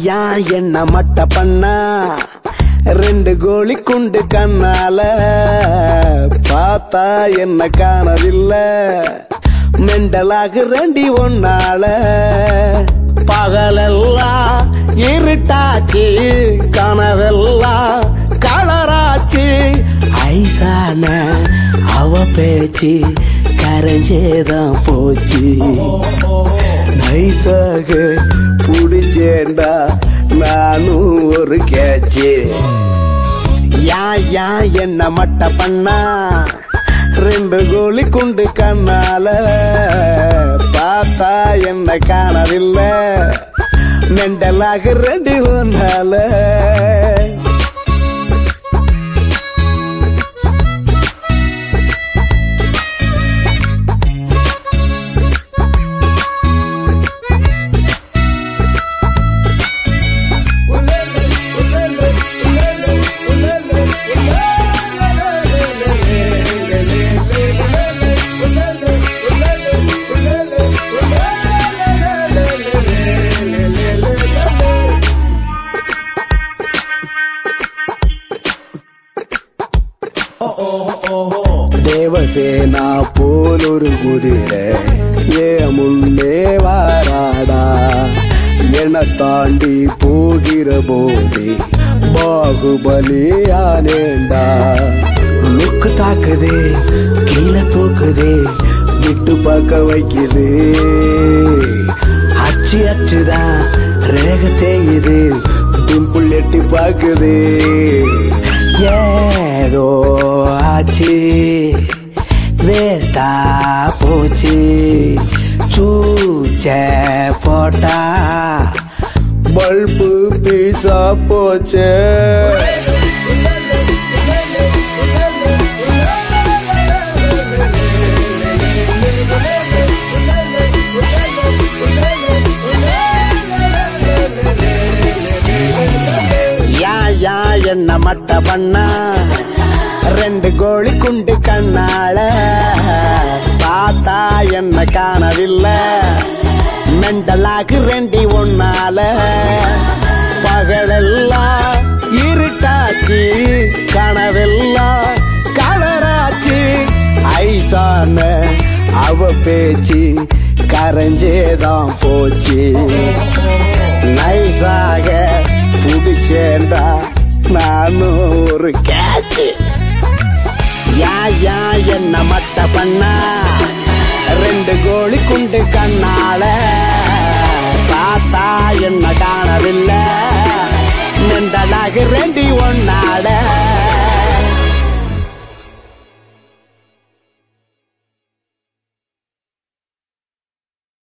யா என்ன மட்ட பண்ணா ரெண்டு கோழி குண்டு கண்ணால பார்த்தா என்ன காணவில்லை மெண்டலாக ரெண்டி ஒன்னால பகலெல்லாம் இருட்டாச்சு கனவெல்லாம் கலராச்சு ஐசான அவ பேச்சு கரைஞ்சேதான் போச்சு நைசாக புடிச்சேண்டா நானும் ஒரு கேச்சு யா யா என்ன மட்ட பண்ணா ரெண்டு கோழி குண்டு கண்ணால பார்த்தா என்ன காணவில்லை மெண்டலாக ரெண்டு ஒன்னால தேவசேனா போலொரு குதிரை ஏ முன்னே வாராடா என தாண்டி போகிற போதே பாகுபலியானேண்டா லுக்கு தாக்குதே கீழே தூக்குதே விட்டு பார்க்க வைக்குது அச்சு அச்சுதான் ரேக தேயுது டிம்பிள் எட்டி பாக்குது ஏதோ ஆச்சு வேஸ்டா போச்சு சூச்ச போட்டா பல்பு பீசா போச்சு யா யா என்ன மட்ட பண்ணா ரெண்டு கோழி குண்டு கண்ணால பார்த்தா என்ன காணவில்லை மெண்டலாக்கு ரெண்டி ஒன்னால பகலெல்லாம் இருட்டாச்சு கனவெல்லாம் கலராச்சு ஐசான அவ பேச்சு கரைஞ்சேதான் போச்சு நைஸாக புடிச்சேண்டா நானும் ஒரு கேட்சு யா யா என்ன மட்ட பண்ணா ரெண்டு கோழி குண்டு கண்ணால